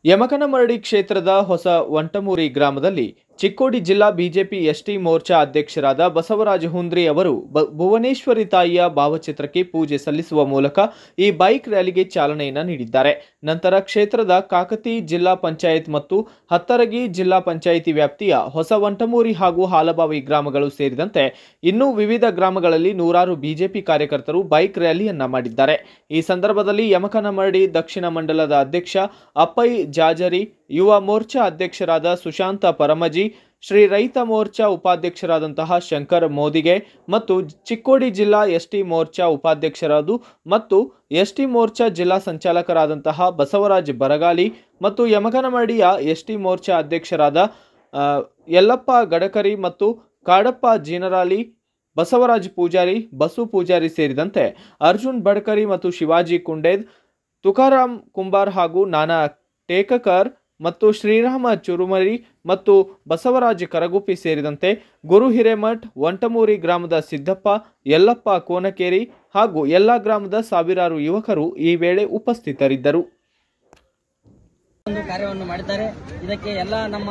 ಯಮಕನಮರಡಿ ಕ್ಷೇತ್ರದ ಹೊಸ ವಂಟಮೂರಿ ಗ್ರಾಮದಲ್ಲಿ ಚಿಕ್ಕೋಡಿ ಜಿಲ್ಲಾ ಬಿಜೆಪಿ ಎಸ್ಟಿ ಮೋರ್ಚಾ ಅಧ್ಯಕ್ಷರಾದ ಬಸವರಾಜ ಹುಂದ್ರಿ ಅವರು ಬ- ಭುವನೇಶ್ವರಿ ತಾಯಿಯ ಭಾವಚಿತ್ರಕ್ಕೆ ಪೂಜೆ ಸಲ್ಲಿಸುವ ಮೂಲಕ ಈ ಬೈಕ್ ರ್ಯಾಲಿಗೆ ಚಾಲನೆಯನ್ನ ನೀಡಿದ್ದಾರೆ ನಂತರ ಕ್ಷೇತ್ರದ ಕಾಕತಿ ಜಿಲ್ಲಾ ಪಂಚಾಯತ್ ಮತ್ತು ಹತ್ತರಗಿ ಜಿಲ್ಲಾ ಪಂಚಾಯಿತಿ ವ್ಯಾಪ್ತಿಯ ಹೊಸ ವಂಟಮೂರಿ ಹಾಗೂ ಹಾಲಬಾವಿ ಗ್ರಾಮಗಳು ಸೇರಿದಂತೆ ಇನ್ನೂ ವಿವಿಧ ಗ್ರಾಮಗಳಲ್ಲಿ ನೂರಾರು ಬಿಜೆಪಿ ಕಾರ್ಯಕರ್ತರು ಬೈಕ್ ರ್ಯಾಲಿಯನ್ನ ಮಾಡಿದ್ದಾರೆ ಈ ಸಂದರ್ಭದಲ್ಲಿ ಯಮಕನಮರಡಿ ದಕ್ಷಿಣ ಮಂಡಲದ ಅಧ್ಯಕ್ಷ ಅಪ್ಪೈ ಜಾಜರಿ ಯುವ ಮೋರ್ಚಾ ಅಧ್ಯಕ್ಷರಾದ ಸುಶಾಂತ ಪರಮಜಿ ಶ್ರೀ ರೈತ ಮೋರ್ಚಾ ಉಪಾಧ್ಯಕ್ಷರಾದಂತಹ ಶಂಕರ್ ಮೋದಿಗೆ ಮತ್ತು ಚಿಕ್ಕೋಡಿ ಜಿಲ್ಲಾ ಎಸ್ಟಿ ಮೋರ್ಚಾ ಉಪಾಧ್ಯಕ್ಷರಾದ ಮತ್ತು ಎಸ್ಟಿ ಮೋರ್ಚಾ ಜಿಲ್ಲಾ ಸಂಚಾಲಕರಾದಂತಹ ಬಸವರಾಜ್ ಬರಗಾಲಿ ಮತ್ತು ಯಮಕನಮರಡಿಯ ಎಸ್ಟಿ ಮೋರ್ಚಾ ಅಧ್ಯಕ್ಷರಾದ ಆ, ಯಲ್ಲಪ್ಪ ಗಡಕರಿ ಮತ್ತು ಕಾಡಪ್ಪ ಜೀನರಾಲಿ ಬಸವರಾಜ್ ಪೂಜಾರಿ ಬಸು ಪೂಜಾರಿ ಸೇರಿದಂತೆ ಅರ್ಜುನ್ ಬಡ್ಕರಿ ಮತ್ತು ಶಿವಾಜಿ ಕುಂಡೇದ್ ತುಕಾರಾಮ್ ಕುಂಬಾರ್ ಹಾಗೂ ನಾನಾ ಟೇಕಕರ್ ಮತ್ತು ಶ್ರೀರಾಮ ಚುರುಮರಿ ಮತ್ತು ಬಸವರಾಜ್ ಕರಗುಪ್ಪಿ ಸೇರಿದಂತೆ ಗುರು ಹಿರೇಮಠ್ ವಂಟಮೂರಿ ಗ್ರಾಮದ ಸಿದ್ದಪ್ಪ ಯಲ್ಲಪ್ಪ ಕೋನಕೇರಿ ಹಾಗೂ ಎಲ್ಲ ಗ್ರಾಮದ ಸಾವಿರಾರು ಯುವಕರು ಈ ವೇಳೆ ಉಪಸ್ಥಿತರಿದ್ದರು ಒಂದು ಕಾರ್ಯವನ್ನು ಮಾಡಿದ್ದಾರೆ ಇದಕ್ಕೆ ಎಲ್ಲ ನಮ್ಮ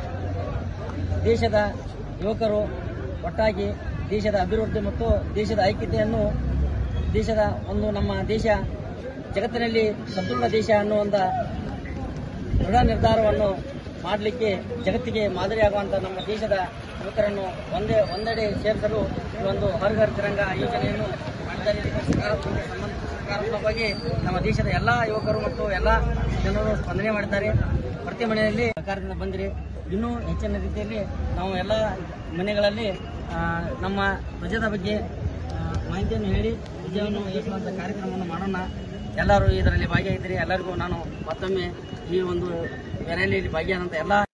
ದೇಶದ ಯುವಕರು ಒಟ್ಟಾಗಿ ದೇಶದ ಅಭಿವೃದ್ಧಿ ಮತ್ತು ದೇಶದ ಐಕ್ಯತೆಯನ್ನು ದೇಶದ ಒಂದು ನಮ್ಮ ದೇಶ ಜಗತ್ತಿನಲ್ಲಿ ಸದೃಢ ದೇಶ ಅನ್ನೋ ಒಂದು ದೃಢ ನಿರ್ಧಾರವನ್ನು ಮಾಡಲಿಕ್ಕೆ ಜಗತ್ತಿಗೆ ಮಾದರಿಯಾಗುವಂತ ನಮ್ಮ ದೇಶದ ಯುವಕರನ್ನು ಒಂದೇ ಒಂದೆಡೆ ಸೇರಿಸಲು ಈ ಒಂದು ಹರ್ ಘರ್ ತಿರಂಗ ಯೋಜನೆಯನ್ನು ಮಾಡಿದ್ದಾರೆ ಇದಕ್ಕೆ ಸಕಾರಾತ್ಮಕ ಸಂಬಂಧ ಸಕಾರಾತ್ಮಕವಾಗಿ ನಮ್ಮ ದೇಶದ ಎಲ್ಲ ಯುವಕರು ಮತ್ತು ಎಲ್ಲ ಜನರು ಸ್ಪಂದನೆ ಮಾಡಿದ್ದಾರೆ ಪ್ರತಿ ಮನೆಯಲ್ಲಿ ಸರ್ಕಾರದಿಂದ ಬಂದಿರಿ ಇನ್ನೂ ಹೆಚ್ಚಿನ ರೀತಿಯಲ್ಲಿ ನಾವು ಎಲ್ಲ ಮನೆಗಳಲ್ಲಿ ಆ, ನಮ್ಮ ಧ್ವಜದ ಬಗ್ಗೆ ಆ, ಮಾಹಿತಿಯನ್ನು ಹೇಳಿ ವಿಜಯವನ್ನು ಏರಿಸುವಂಥ ಕಾರ್ಯಕ್ರಮವನ್ನು ಮಾಡೋಣ ಎಲ್ಲರೂ ಇದರಲ್ಲಿ ಭಾಗಿಯಾಗಿದ್ದೀರಿ ಎಲ್ಲರಿಗೂ ನಾನು ಮತ್ತೊಮ್ಮೆ ಈ ಒಂದು ರ್ಯಾಲಿಯಲ್ಲಿ ಭಾಗಿಯಾದಂಥ ಎಲ್ಲ